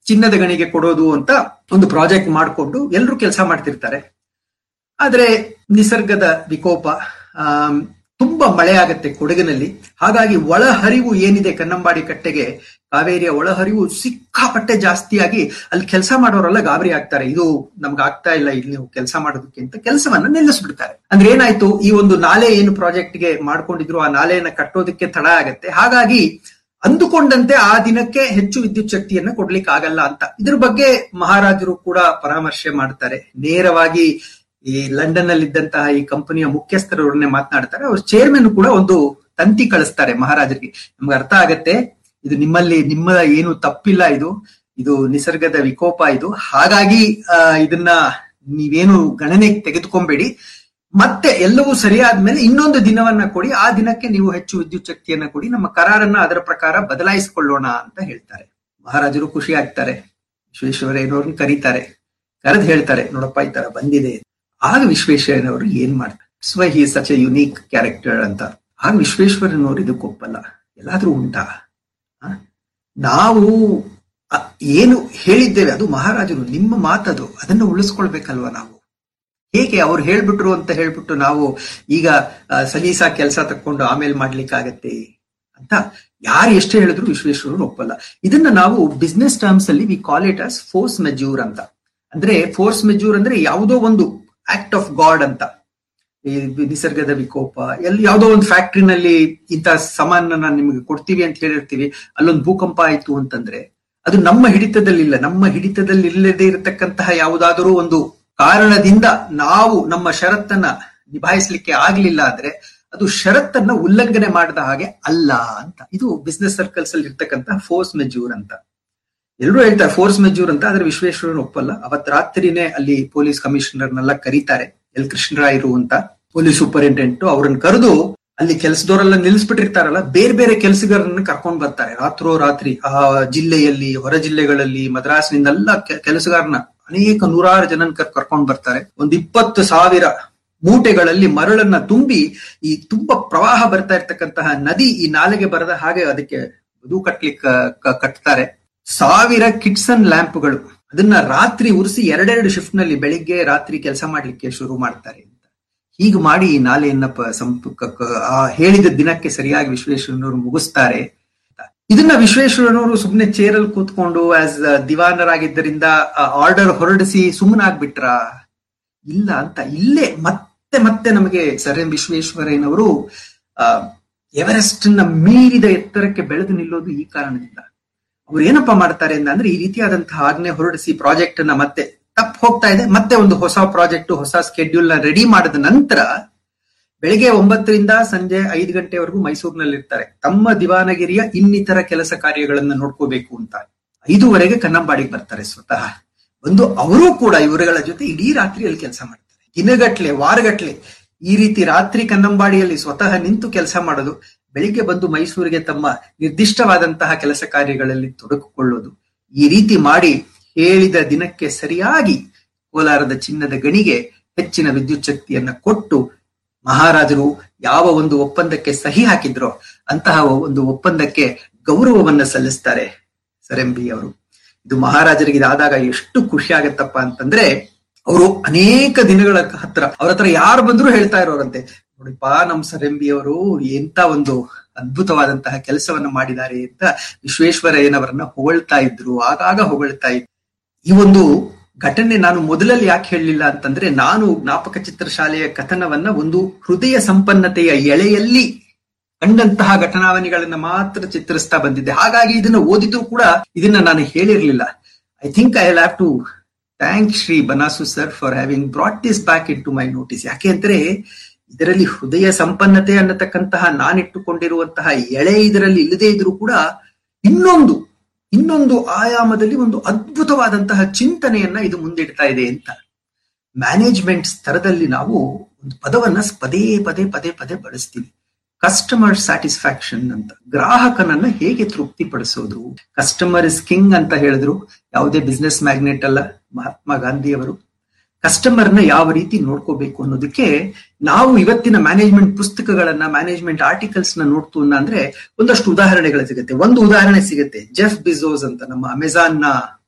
ಚಿನ್ನದ ಗಣಿಗೆ ಕೊಡೋದು ಅಂತ ಒಂದು ಪ್ರಾಜೆಕ್ಟ್ ಮಾಡಿಕೊಂಡು ಎಲ್ಲರೂ ಕೆಲಸ ಮಾಡ್ತಿರ್ತಾರೆ ಆದ್ರೆ ನಿಸರ್ಗದ ವಿಕೋಪ ಆಮ್, ತುಂಬಾ ಮಳೆ ಆಗತ್ತೆ ಕೊಡಗಿನಲ್ಲಿ ಹಾಗಾಗಿ ಒಳಹರಿವು ಏನಿದೆ ಕನ್ನಂಬಾಡಿ ಕಟ್ಟೆಗೆ ಕಾವೇರಿಯ ಒಳಹರಿವು ಸಿಕ್ಕಾಪಟ್ಟೆ ಜಾಸ್ತಿಯಾಗಿ ಅಲ್ಲಿ ಕೆಲಸ ಮಾಡೋರೆಲ್ಲ ಗಾಬರಿ ಆಗ್ತಾರೆ ಇದು ನಮ್ಗೆ ಆಗ್ತಾ ಇಲ್ಲ ಇಲ್ಲಿ ನೀವು ಕೆಲಸ ಮಾಡೋದಕ್ಕೆ ಅಂತ ಕೆಲಸವನ್ನ ನಿಲ್ಲಿಸ್ಬಿಡ್ತಾರೆ ಅಂದ್ರೆ ಏನಾಯ್ತು ಈ ಒಂದು ನಾಲೆ ಏನು ಪ್ರಾಜೆಕ್ಟ್ಗೆ ಮಾಡ್ಕೊಂಡಿದ್ರು ಆ ನಾಲೆಯನ್ನ ಕಟ್ಟೋದಕ್ಕೆ ತಡ ಆಗತ್ತೆ ಹಾಗಾಗಿ ಅಂದುಕೊಂಡಂತೆ ಆ ದಿನಕ್ಕೆ ಹೆಚ್ಚು ವಿದ್ಯುತ್ ಶಕ್ತಿಯನ್ನ ಕೊಡ್ಲಿಕ್ಕೆ ಆಗಲ್ಲ ಅಂತ ಇದ್ರ ಬಗ್ಗೆ ಮಹಾರಾಜರು ಕೂಡ ಪರಾಮರ್ಶೆ ಮಾಡ್ತಾರೆ ನೇರವಾಗಿ ಈ ಲಂಡನ್ ಅಲ್ಲಿ ಇದ್ದಂತಹ ಈ ಕಂಪನಿಯ ಮುಖ್ಯಸ್ಥರವ್ರನ್ನೇ ಮಾತನಾಡ್ತಾರೆ ಅವ್ರ ಚೇರ್ಮನ್ ಕೂಡ ಒಂದು ತಂತಿ ಕಳಿಸ್ತಾರೆ ಮಹಾರಾಜರಿಗೆ ನಮ್ಗೆ ಅರ್ಥ ಆಗತ್ತೆ ಇದು ನಿಮ್ಮಲ್ಲಿ ನಿಮ್ಮ ಏನು ತಪ್ಪಿಲ್ಲ ಇದು ಇದು ನಿಸರ್ಗದ ವಿಕೋಪ ಇದು ಹಾಗಾಗಿ ಆ, ಇದನ್ನ ನೀವೇನು ಗಣನೆಗೆ ತೆಗೆದುಕೊಂಬೇಡಿ ಮತ್ತೆ ಎಲ್ಲವೂ ಸರಿಯಾದ್ಮೇಲೆ ಇನ್ನೊಂದು ದಿನವನ್ನ ಕೊಡಿ ಆ ದಿನಕ್ಕೆ ನೀವು ಹೆಚ್ಚು ವಿದ್ಯುತ್ ಶಕ್ತಿಯನ್ನ ಕೊಡಿ ನಮ್ಮ ಕರಾರನ್ನ ಅದರ ಪ್ರಕಾರ ಬದಲಾಯಿಸಿಕೊಳ್ಳೋಣ ಅಂತ ಹೇಳ್ತಾರೆ ಮಹಾರಾಜರು ಖುಷಿ ಆಗ್ತಾರೆ ವಿಶ್ವೇಶ್ವರಯ್ಯನವ್ರನ್ನ ಕರೀತಾರೆ ಕರೆದು ಹೇಳ್ತಾರೆ ನೋಡಪ್ಪ ಈ ತರ ಬಂದಿದೆ ಆಗ ವಿಶ್ವೇಶ್ವರಯ್ಯನವರು ಏನ್ ಮಾಡ್ತಾರೆ so he such a unique character ಅಂತ ಆಗ ವಿಶ್ವೇಶ್ವರಯ್ಯನವರು ಇದಕ್ಕೆ ಒಪ್ಪಲ್ಲ ಎಲ್ಲಾದ್ರೂ ಉಂಟಾ ಆ? ನಾವು ಅ- ಏನು ಹೇಳಿದ್ದೇವೆ ಅದು ಮಹಾರಾಜರು ನಿಮ್ಮ ಮಾತದು ಅದನ್ನು ಉಳಿಸ್ಕೊಳ್ಬೇಕಲ್ವಾ ನಾವು ಹೇಗೆ ಅವ್ರು ಹೇಳ್ಬಿಟ್ರು ಅಂತ ಹೇಳ್ಬಿಟ್ಟು ನಾವು ಈಗ ಆ, ಸಲೀಸಾ ಕೆಲಸ ತಕ್ಕೊಂಡು ಆಮೇಲೆ ಮಾಡ್ಲಿಕ್ಕಾಗತ್ತೆ ಅಂತ ಯಾರು ಎಷ್ಟೇ ಹೇಳಿದ್ರು ವಿಶ್ವೇಶ್ವರರು ಒಪ್ಪಲ್ಲ ಇದನ್ನ ನಾವು ಬಿಸ್ನೆಸ್ ಟರ್ಮ್ಸ್ ಅಲ್ಲಿ we call it as force majeure ಅಂತ ಅಂದ್ರೆ ಫೋರ್ಸ್ ಮೆಜ್ಯೂರ್ ಅಂದ್ರೆ ಯಾವುದೋ ಒಂದು ಆಕ್ಟ್ ಆಫ್ ಗಾಡ್ ಅಂತ ಈ ನಿಸರ್ಗದ ವಿಕೋಪ ಎಲ್ಲಿ ಯಾವುದೋ ಒಂದು ಫ್ಯಾಕ್ಟ್ರಿನಲ್ಲಿ ಇಂಥ ಸಾಮಾನನ್ನ ನಿಮಗೆ ಕೊಡ್ತೀವಿ ಅಂತ ಹೇಳಿರ್ತೀವಿ ಅಲ್ಲೊಂದು ಭೂಕಂಪ ಆಯ್ತು ಅಂತಂದ್ರೆ ಅದು ನಮ್ಮ ಹಿಡಿತದಲ್ಲಿಲ್ಲ ನಮ್ಮ ಹಿಡಿತದಲ್ಲಿ ಇಲ್ಲದೆ ಇರತಕ್ಕಂತಹ ಯಾವುದಾದರೂ ಒಂದು ಕಾರಣದಿಂದ ನಾವು ನಮ್ಮ ಷರತ್ತನ್ನ ನಿಭಾಯಿಸಲಿಕ್ಕೆ ಆಗ್ಲಿಲ್ಲ ಅಂದ್ರೆ ಅದು ಷರತ್ತನ್ನ ಉಲ್ಲಂಘನೆ ಮಾಡಿದ ಹಾಗೆ ಅಲ್ಲ ಅಂತ ಇದು ಬಿಸ್ನೆಸ್ ಸರ್ಕಲ್ಸ್ ಅಲ್ಲಿ ಇರ್ತಕ್ಕಂತಹ ಫೋರ್ಸ್ ಮೆಜ್ಯೂರ್ ಅಂತ ಎಲ್ಲರೂ ಹೇಳ್ತಾರೆ ಫೋರ್ಸ್ ಮೆಜ್ಯೂರ್ ಅಂತ ಆದ್ರೆ ವಿಶ್ವೇಶ್ವರನ್ ಒಪ್ಪಲ್ಲ ಅವತ್ ರಾತ್ರಿನೇ ಅಲ್ಲಿ ಪೊಲೀಸ್ ಕಮಿಷನರ್ನೆಲ್ಲ ಕರೀತಾರೆ ಎಲ್ ಕೃಷ್ಣರಾಯರು ಅಂತ ಪೊಲೀಸ್ ಸೂಪರಿಂಟೆಂಡೆಂಟ್ ಅವ್ರನ್ನ ಕರೆದು ಅಲ್ಲಿ ಕೆಲಸದವರೆಲ್ಲ ನಿಲ್ಲಿಸ್ಬಿಟ್ಟಿರ್ತಾರಲ್ಲ ಬೇರೆ ಬೇರೆ ಕೆಲಸಗಾರರನ್ನ ಕರ್ಕೊಂಡ್ ಬರ್ತಾರೆ ರಾತ್ರೋ ರಾತ್ರಿ ಆ ಜಿಲ್ಲೆಯಲ್ಲಿ ಹೊರ ಜಿಲ್ಲೆಗಳಲ್ಲಿ ಮದ್ರಾಸ್ನಿಂದೆಲ್ಲ ಕೆ- ಕೆಲಸಗಾರನ ಅನೇಕ ನೂರಾರು ಜನನ್ ಕರ್ ಕರ್ಕೊಂಡ್ ಬರ್ತಾರೆ ಒಂದ್ ಇಪ್ಪತ್ತು ಸಾವಿರ ಮೂಟೆಗಳಲ್ಲಿ ಮರಳನ್ನ ತುಂಬಿ ಈ ತುಂಬಾ ಪ್ರವಾಹ ಬರ್ತಾ ಇರ್ತಕ್ಕಂತಹ ನದಿ ಈ ನಾಲೆಗೆ ಬರದ ಹಾಗೆ ಅದಕ್ಕೆ ಬದು ಕಟ್ಲಿಕ್ಕೆ ಕ- ಕಟ್ತಾರೆ ಸಾವಿರ ಕಿಟ್ಸನ್ ಲ್ಯಾಂಪ್ಗಳು ಅದನ್ನ ರಾತ್ರಿ ಉರಿಸಿ ಎರಡೆರಡು ಶಿಫ್ಟ್ ನಲ್ಲಿ ಬೆಳಿಗ್ಗೆ ರಾತ್ರಿ ಕೆಲಸ ಮಾಡ್ಲಿಕ್ಕೆ ಶುರು ಮಾಡ್ತಾರೆ ಅಂತ ಹೀಗೆ ಮಾಡಿ ಈ ನಾಲೆಯನ್ನ ಪ- ಸಂಪರ್ಕ ಕ- ಆ ಹೇಳಿದ ದಿನಕ್ಕೆ ಸರಿಯಾಗಿ ವಿಶ್ವೇಶ್ವರನವರು ಮುಗಿಸ್ತಾರೆ ಇದನ್ನ ವಿಶ್ವೇಶ್ವರನವರು ಸುಮ್ಮನೆ ಚೇರಲ್ಲಿ ಕೂತ್ಕೊಂಡು ಆಸ್ ದಿವಾನರಾಗಿದ್ದರಿಂದ ಆರ್ಡರ್ ಹೊರಡಿಸಿ ಸುಮ್ಮನಾಗ್ಬಿಟ್ರ ಇಲ್ಲ ಅಂತ ಇಲ್ಲೇ ಮತ್ತೆ ಮತ್ತೆ ನಮಗೆ ಸರ್ ಎಂ ವಿಶ್ವೇಶ್ವರಯ್ಯನವರು ಆ ಎವರೆಸ್ಟ್ ನ ಮೀರಿದ ಎತ್ತರಕ್ಕೆ ಬೆಳೆದು ನಿಲ್ಲೋದು ಈ ಕಾರಣದಿಂದ ಅವ್ರು ಏನಪ್ಪಾ ಮಾಡ್ತಾರೆ ಅಂದ್ರೆ ಈ ರೀತಿಯಾದಂತಹ ಆಜ್ಞೆ ಹೊರಡಿಸಿ ಪ್ರಾಜೆಕ್ಟ್ ಅನ್ನ ಮತ್ತೆ ತಪ್ಪು ಹೋಗ್ತಾ ಇದೆ ಮತ್ತೆ ಒಂದು ಹೊಸ ಪ್ರಾಜೆಕ್ಟ್ ಹೊಸ ಸ್ಕೆಡ್ಯೂಲ್ ನ ರೆಡಿ ಮಾಡಿದ ನಂತರ ಬೆಳಿಗ್ಗೆ ಒಂಬತ್ತರಿಂದ ಸಂಜೆ ಐದು ಗಂಟೆವರೆಗೂ ಮೈಸೂರಿನಲ್ಲಿ ಇರ್ತಾರೆ ತಮ್ಮ ದಿವಾನಗಿರಿಯ ಇನ್ನಿತರ ಕೆಲಸ ಕಾರ್ಯಗಳನ್ನ ನೋಡ್ಕೋಬೇಕು ಅಂತ ಐದೂವರೆಗೆ ಕನ್ನಂಬಾಡಿಗೆ ಬರ್ತಾರೆ ಸ್ವತಃ ಒಂದು ಅವರೂ ಕೂಡ ಇವರುಗಳ ಜೊತೆ ಇಡೀ ರಾತ್ರಿಯಲ್ಲಿ ಕೆಲಸ ಮಾಡ್ತಾರೆ ದಿನಗಟ್ಲೆ ವಾರಗಟ್ಲೆ ಈ ರೀತಿ ರಾತ್ರಿ ಕನ್ನಂಬಾಡಿಯಲ್ಲಿ ಸ್ವತಃ ನಿಂತು ಕೆಲಸ ಮಾಡೋದು ಬೆಳಿಗ್ಗೆ ಬಂದು ಮೈಸೂರಿಗೆ ತಮ್ಮ ನಿರ್ದಿಷ್ಟವಾದಂತಹ ಕೆಲಸ ಕಾರ್ಯಗಳಲ್ಲಿ ತೊಡಗಿಕೊಳ್ಳೋದು ಈ ರೀತಿ ಮಾಡಿ ಹೇಳಿದ ದಿನಕ್ಕೆ ಸರಿಯಾಗಿ ಕೋಲಾರದ ಚಿನ್ನದ ಗಣಿಗೆ ಹೆಚ್ಚಿನ ವಿದ್ಯುತ್ ಶಕ್ತಿಯನ್ನ ಕೊಟ್ಟು ಮಹಾರಾಜರು ಯಾವ ಒಂದು ಒಪ್ಪಂದಕ್ಕೆ ಸಹಿ ಹಾಕಿದ್ರೋ ಅಂತಹ ಒಂದು ಒಪ್ಪಂದಕ್ಕೆ ಗೌರವವನ್ನ ಸಲ್ಲಿಸ್ತಾರೆ ಸರಂಬಿ ಅವರು ಇದು ಮಹಾರಾಜರಿಗೆ ಇದಾದಾಗ ಎಷ್ಟು ಖುಷಿ ಆಗತ್ತಪ್ಪ ಅಂತಂದ್ರೆ ಅವರು ಅನೇಕ ದಿನಗಳ ಹತ್ರ ಅವ್ರ ಹತ್ರ ಯಾರು ಬಂದ್ರು ಹೇಳ್ತಾ ಇರೋರಂತೆ ನೋಡಿಪ್ಪ ನಮ್ ಸರಂಬಿ ಅವರು ಎಂತ ಒಂದು ಅದ್ಭುತವಾದಂತಹ ಕೆಲಸವನ್ನ ಮಾಡಿದ್ದಾರೆ ಅಂತ ವಿಶ್ವೇಶ್ವರಯ್ಯನವರನ್ನ ಹೊಗಳ್ತಾ ಇದ್ರು ಆಗಾಗ ಹೊಗಳ್ತಾ ಇದ್ರು ಈ ಒಂದು ಘಟನೆ ನಾನು ಮೊದಲಲ್ಲಿ ಯಾಕೆ ಹೇಳಲಿಲ್ಲ ಅಂತಂದ್ರೆ ನಾನು ಜ್ಞಾಪಕ ಚಿತ್ರಶಾಲೆಯ ಕಥನವನ್ನ ಒಂದು ಹೃದಯ ಸಂಪನ್ನತೆಯ ಎಳೆಯಲ್ಲಿ ಕಂಡಂತಹ ಘಟನಾವಣಿಗಳನ್ನ ಮಾತ್ರ ಚಿತ್ರಿಸ್ತಾ ಬಂದಿದ್ದೆ ಹಾಗಾಗಿ ಇದನ್ನ ಓದಿದ್ರು ಕೂಡ ಇದನ್ನ ನಾನು ಹೇಳಿರ್ಲಿಲ್ಲ I think I have to thank Shri Banasu sir for having brought this back into my notice ಯಾಕೆ ಅಂದ್ರೆ ಇದರಲ್ಲಿ ಹೃದಯ ಸಂಪನ್ನತೆ ಅನ್ನತಕ್ಕಂತಹ ನಾನಿಟ್ಟುಕೊಂಡಿರುವಂತಹ ಎಳೆ ಇದರಲ್ಲಿ ಇಲ್ಲದೆ ಇದ್ರೂ ಕೂಡ ಇನ್ನೊಂದು ಇನ್ನೊಂದು ಆಯಾಮದಲ್ಲಿ ಒಂದು ಅದ್ಭುತವಾದಂತಹ ಚಿಂತನೆಯನ್ನ ಇದು ಮುಂದಿಡ್ತಾ ಇದೆ ಅಂತ ಮ್ಯಾನೇಜ್ಮೆಂಟ್ ಸ್ತರದಲ್ಲಿ ನಾವು ಒಂದು ಪದವನ್ನ ಪದೇ ಪದೇ ಪದೇ ಪದೇ ಬಳಸ್ತೀವಿ ಕಸ್ಟಮರ್ ಸ್ಯಾಟಿಸ್ಫ್ಯಾಕ್ಷನ್ ಅಂತ ಗ್ರಾಹಕನನ್ನ ಹೇಗೆ ತೃಪ್ತಿಪಡಿಸೋದು ಕಸ್ಟಮರ್ ಇಸ್ ಕಿಂಗ್ ಅಂತ ಹೇಳಿದ್ರು ಯಾವುದೇ ಬಿಸ್ನೆಸ್ ಮ್ಯಾಗ್ನೆಟ್ ಅಲ್ಲ ಮಹಾತ್ಮ ಗಾಂಧಿಯವರು ಕಸ್ಟಮರ್ನ ಯಾವ ರೀತಿ ನೋಡ್ಕೋಬೇಕು ಅನ್ನೋದಕ್ಕೆ ನಾವು ಇವತ್ತಿನ ಮ್ಯಾನೇಜ್ಮೆಂಟ್ ಪುಸ್ತಕಗಳನ್ನ ಮ್ಯಾನೇಜ್ಮೆಂಟ್ ಆರ್ಟಿಕಲ್ಸ್ ನ ನೋಡ್ತು ಅಂದ್ರೆ ಒಂದಷ್ಟು ಉದಾಹರಣೆಗಳು ಸಿಗುತ್ತೆ ಒಂದು ಉದಾಹರಣೆ ಸಿಗುತ್ತೆ ಜೆಫ್ ಬಿಜೋಸ್ ಅಂತ ನಮ್ಮ ಅಮೆಜಾನ್ ನ